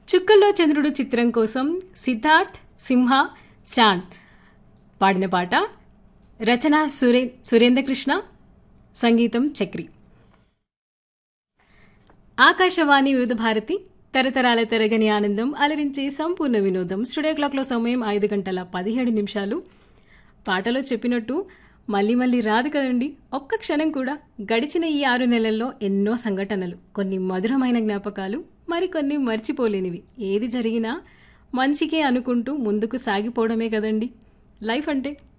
చుక్కల్లో చంద్రుడు చిత్రం కోసం సిద్ధార్థ్ సింహ చాంద్ పాడిన పాట రచన సురే సురేంద్ర కృష్ణ సంగీతం చక్రి ఆకాశవాణి వివిధ భారతి తరతరాల తరగని ఆనందం అలరించే సంపూర్ణ వినోదం స్టూడియో క్లాక్లో సమయం ఐదు గంటల పదిహేడు నిమిషాలు పాటలో చెప్పినట్టు మళ్ళీ మళ్ళీ రాదు కదండి ఒక్క క్షణం కూడా గడిచిన ఈ ఆరు నెలల్లో ఎన్నో సంఘటనలు కొన్ని మధురమైన జ్ఞాపకాలు మరికొన్ని మర్చిపోలేనివి ఏది జరిగినా మంచికే అనుకుంటూ ముందుకు సాగిపోవడమే కదండి లైఫ్ అంటే